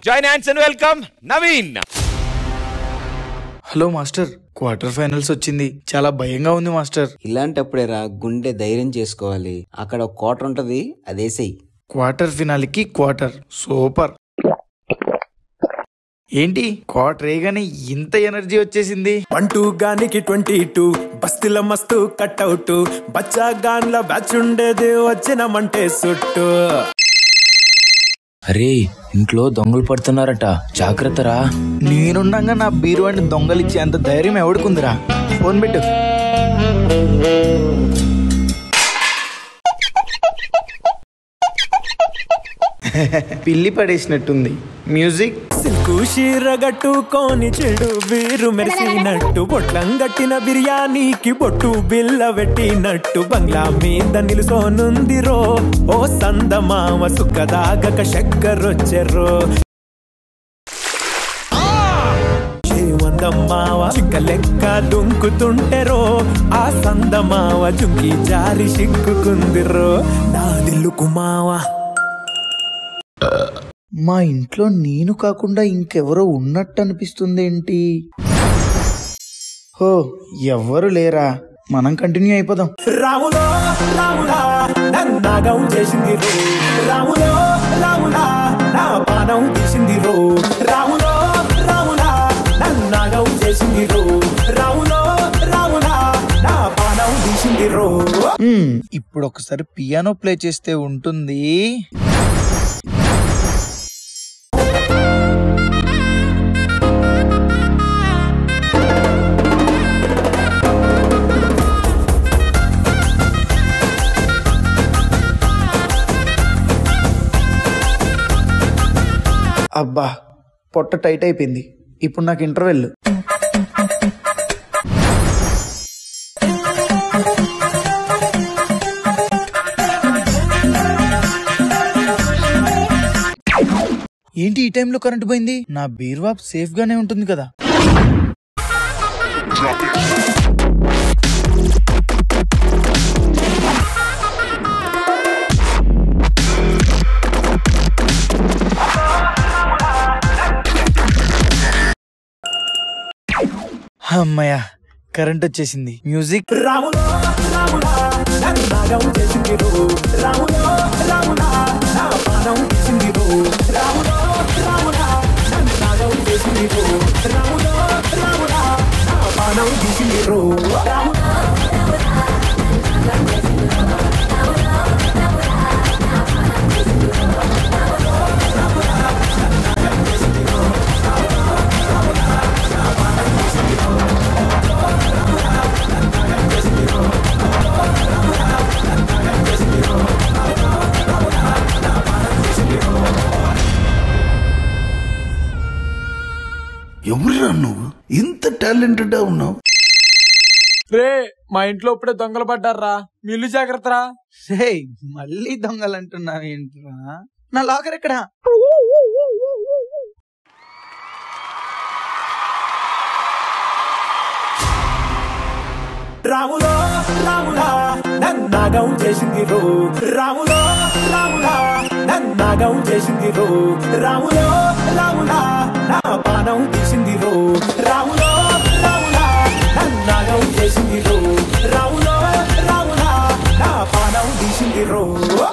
join hands and welcome Naveen hello master quarter finals వచ్చింది చాలా భయంగా ఉంది మాస్టర్ ఇలాంటప్పుడేరా గుండె ధైర్యం చేసుకోవాలి అక్కడ ఒక కోట ఉంటది అదేసేయి క్వార్టర్ ఫినాల్కి క్వార్టర్ సూపర్ ఏంటి క్వార్టర్ వేయగానే ఇంత ఎనర్జీ వచ్చేసింది పంటూ గానికి ట్వంటీ టూ బస్తీల మస్తు కట్అవుట్ బచ్చా గాన్ల బ్యాచ్ ఉండేది వచ్చినమంటే సుట్టు అరే ఇంట్లో దొంగలు పడుతున్నారట జాగ్రత్తరా నేనుండగా నా బీరువాడిని దొంగలిచ్చే అంత ధైర్యం ఎవడుకుందిరా ఫోన్ పెట్టు పిల్లి పడేసినట్టుంది మ్యూజిక్ సిల్కు షీర గట్టుకొని చెడు వీరు మెరిసినట్టు బొట్లం గట్టిన బిర్యానీకి బొట్టు బిల్ల పెట్టినట్టు బంగ్లా మీద నిలుసోనుందిరో ఓ సందమామ సుఖదాగక చక్కరొచ్చెర్రో చేవందమ్మావ చింక లెక్క దుంకుతుంటెరో ఆ సందమావ జుంకి జారి సిక్కుకుందిరో నా దిల్లుకు మావా మా ఇంట్లో నేను కాకుండా ఇంకెవరో ఉన్నట్టు అనిపిస్తుంది ఏంటి హో ఎవ్వరు లేరా మనం కంటిన్యూ అయిపోదాం రాములో రాములా నన్నాగం చేసింది రో రాములో రాములా నా పానం తీసింది రో రాములో రాములా నన్నాగం చేసింది రో రాములో రాములా నా పానం తీసింది రో మ్మ్, ఇప్పుడు ఒకసారి పియానో ప్లే చేస్తే ఉంటుంది అబ్బా పొట్ట టైట్ అయిపోయింది ఇప్పుడు నాకు ఇంటర్వెల్ ఏంటి ఈ టైంలో కరెంట్ పోయింది నా బీర్వా సేఫ్ గానే ఉంటుంది కదా అమ్మయ్య కరెంట్ వచ్చేసింది మ్యూజిక్ రాములో రాములా నన్నాగం చేసింది రో రాములో రాములా నా పానం తీసింది రో రాములో రాములా నన్నాగం చేసింది రో రాములో రాములా నా పానం తీసింది రో రాములో ఎవరురా నువ్వు ఇంత టాలెంటెడ్ ఉన్నావు రే మా ఇంట్లో ఇప్పుడే దొంగలు పడ్డారా మీ ఇల్లు జాగ్రత్తరా హే మళ్ళీ దొంగలు అంటున్నావు ఏంట్రా నా లాకర్ ఎక్కడ రాములో రాములా నన్నాగం చేసింది రో రాములో రాములా నన్నాగం చేసింది రో రాములో రాములా నా పానం తీసింది రో రాములో రాములా నన్నాగం చేసింది రో రాములో రాములా నా పానం తీసింది రో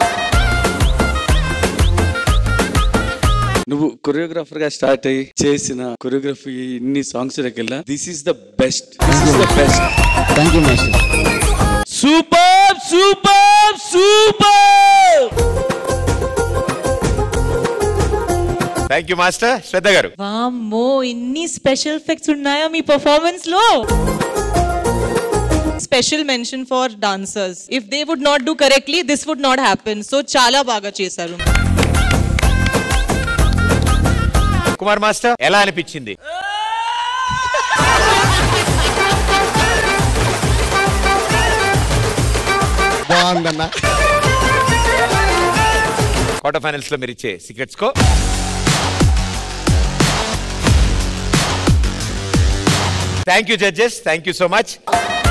నువ్వు కొరియోగ్రాఫర్ గా స్టార్ట్ అయ్యి చేసిన కొరియోగ్రఫీ ఇన్ని సాంగ్స్ వెళ్ళా this is the best this is the best thank you master super super super thank you master Shraddha గారు వామ్మో ఇన్ని స్పెషల్ ఎఫెక్ట్స్ ఉన్నాయా మీ పర్ఫార్మెన్స్ లో special mention for dancers if they would not do correctly this would not happen so చాలా బాగా చేశారు Kumar master ఎలా అనిపించింది బాగుందన్నా క్వార్టర్ ఫైనల్స్ లో మీరు ఇచ్చే సీక్రెట్స్ కో thank you judges thank you so much